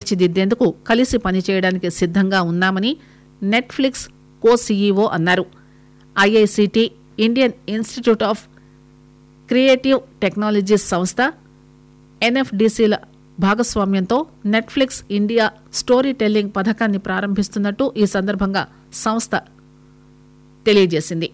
తీర్చిదిద్దేందుకు కలిసి పనిచేయడానికి సిద్దంగా ఉన్నామని నెట్ఫ్లిక్స్ కో సీఈఓ అన్నారు IICT Indian Institute of Creative Technologies సంస్థ ఎన్ఎఫ్డిసిల భాగస్వామ్యంతో నెట్ఫ్లిక్స్ ఇండియా స్టోరీ టెల్లింగ్ పథకాన్ని ప్రారంభిస్తున్నట్టు ఈ సందర్భంగా సంస్థ తెలియజేసింది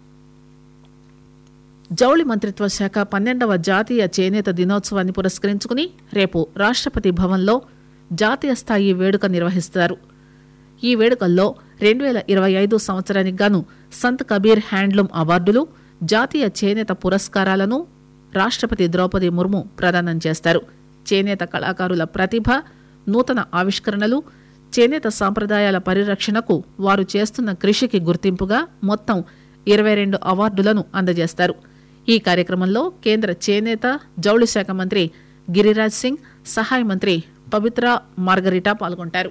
జౌళి మంత్రిత్వ శాఖ పన్నెండవ జాతీయ చేనేత దినోత్సవాన్ని పురస్కరించుకుని రేపు రాష్టపతి భవన్లో జాతీయ స్థాయి వేడుక నిర్వహిస్తారు ఈ వేడుకల్లో రెండు వేల ఇరవై ఐదు సంవత్సరానికి గాను సంత్ కబీర్ హ్యాండ్లూమ్ అవార్డులు జాతీయ చేనేత పురస్కారాలను రాష్టపతి ద్రౌపది ముర్ము ప్రదానం చేస్తారు చేనేత కళాకారుల ప్రతిభ నూతన ఆవిష్కరణలు చేనేత సాంప్రదాయాల పరిరక్షణకు వారు చేస్తున్న కృషికి గుర్తింపుగా మొత్తం ఇరవై రెండు అవార్డులను అందజేస్తారు ఈ కార్యక్రమంలో కేంద్ర చేనేత జౌళి శాఖ మంత్రి గిరిరాజ్ సింగ్ సహాయ మంత్రి పవిత్ర మార్గరిటా పాల్గొంటారు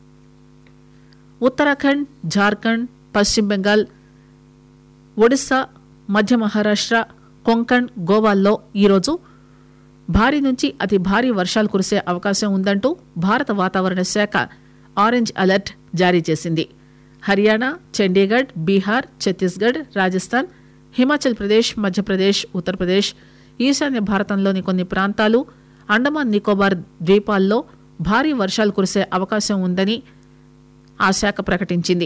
ఉత్తరాఖండ్ జార్ఖండ్ పశ్చిమ బెంగాల్ ఒడిశా మధ్య మహారాష్ట్ర కొంకణ్ గోవాల్లో ఈరోజు భారీ నుంచి అతి భారీ వర్షాలు కురిసే అవకాశం ఉందంటూ భారత వాతావరణ శాఖ ఆరెంజ్ అలర్ట్ జారీ చేసింది హర్యానా చండీగఢ్ బీహార్ ఛత్తీస్గఢ్ రాజస్థాన్ హిమాచల్ ప్రదేశ్ మధ్యప్రదేశ్ ఉత్తరప్రదేశ్ ఈశాన్య భారతంలోని కొన్ని ప్రాంతాలు అండమాన్ నికోబార్ ద్వీపాల్లో భారీ వర్షాలు కురిసే అవకాశం ఉందని ఆ శాఖ ప్రకటించింది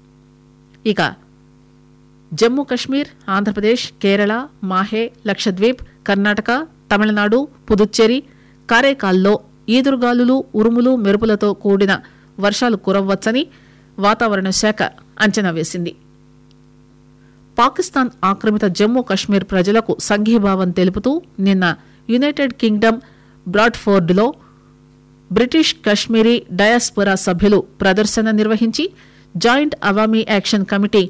ఇక జమ్మూ కశ్మీర్ ఆంధ్రప్రదేశ్ కేరళ మాహే లక్షద్వీప్ కర్ణాటక తమిళనాడు పుదుచ్చేరి కారైకాల్లో ఈదురుగాలులు ఉరుములు మెరుపులతో కూడిన వర్షాలు కురవ్వచ్చని వాతావరణ శాఖ అంచనా వేసింది పాకిస్తాన్ ఆక్రమిత జమ్మూ కశ్మీర్ ప్రజలకు సంఘీభావం తెలుపుతూ నిన్న యునైటెడ్ కింగ్డమ్ బ్రాడ్ఫోర్డ్లో బ్రిటిష్ కశ్మీరీ డయాస్పొరా సభ్యులు ప్రదర్శన నిర్వహించి joint Awami action committee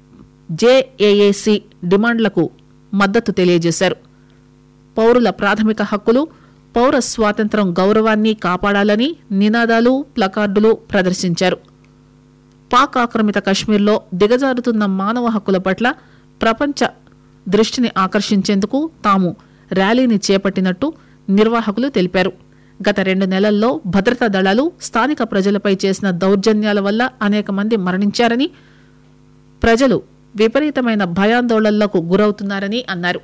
JAAC డిమాండ్లకు మద్దతు తెలియజేశారు పౌరుల ప్రాథమిక హక్కులు పౌర స్వాతంత్రం గౌరవాన్ని కాపాడాలని నినాదాలు ప్లకార్డులు ప్రదర్శించారు పాక్ ఆక్రమిత కశ్మీర్లో దిగజారుతున్న మానవ హక్కుల పట్ల ప్రపంచ దృష్టిని ఆకర్షించేందుకు తాము ర్యాలీని చేపట్టినట్టు నిర్వాహకులు తెలిపారు గత రెండు నెలల్లో భద్రతా దళాలు స్థానిక ప్రజలపై చేసిన దౌర్జన్యాల వల్ల అనేక మంది మరణించారని ప్రజలు విపరీతమైన భయాందోళనలకు గురవుతున్నారని అన్నారు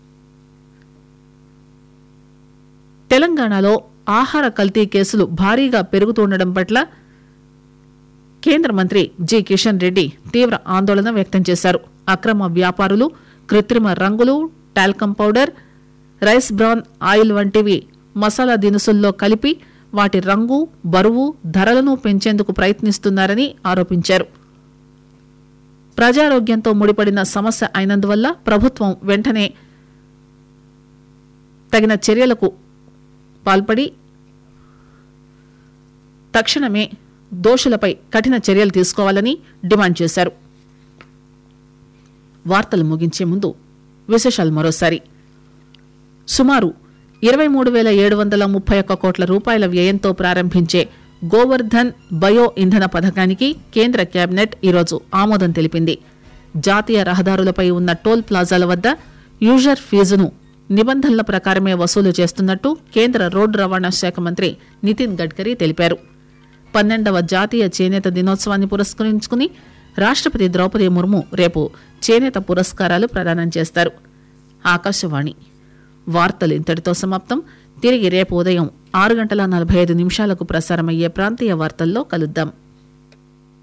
తెలంగాణలో ఆహార కల్తీ కేసులు భారీగా పెరుగుతుండడం పట్ల కేంద్ర మంత్రి జి కిషన్ రెడ్డి తీవ్ర ఆందోళన వ్యక్తం చేశారు అక్రమ వ్యాపారులు కృత్రిమ రంగులు talcum powder rice brown oil వంటివి మసాలా దినుసుల్లో కలిపి వాటి రంగు బరువు ధరలను పెంచేందుకు ప్రయత్నిస్తున్నారని ఆరోపించారు ప్రజారోగ్యంతో ముడిపడిన సమస్య అయినందువల్ల ప్రభుత్వం వెంటనే తగిన చర్యలకు పాల్పడి తక్షణమే దోషులపై కఠిన చర్యలు తీసుకోవాలని డిమాండ్ చేశారు వార్తలు ముగించే ముందు విశేషాలు మరోసారి సుమారు ఇరవై మూడు వేల ఏడు వందల ముప్పై ఒక్క కోట్ల రూపాయల వ్యయంతో ప్రారంభించే గోవర్ధన్ బయో ఇంధన పథకానికి కేంద్ర కేబినెట్ ఈరోజు ఆమోదం తెలిపింది జాతీయ రహదారులపై ఉన్న టోల్ ప్లాజాల వద్ద యూజర్ ఫీజును నిబంధనల ప్రకారమే వసూలు చేస్తున్నట్టు కేంద్ర రోడ్డు రవాణా శాఖ మంత్రి నితిన్ గడ్కరీ తెలిపారు పన్నెండవ జాతీయ చేనేత దినోత్సవాన్ని పురస్కరించుకుని రాష్టపతి ద్రౌపది ముర్ము రేపు చేనేత పురస్కారాలు ప్రదానం చేస్తారు ఆకాశవాణి వార్తలు ఇంతటితో సమాప్తం తిరిగి రేపు ఉదయం ఆరు గంటల నలభై ఐదు నిమిషాలకు ప్రసారమయ్యే ప్రాంతీయ వార్తల్లో కలుద్దాం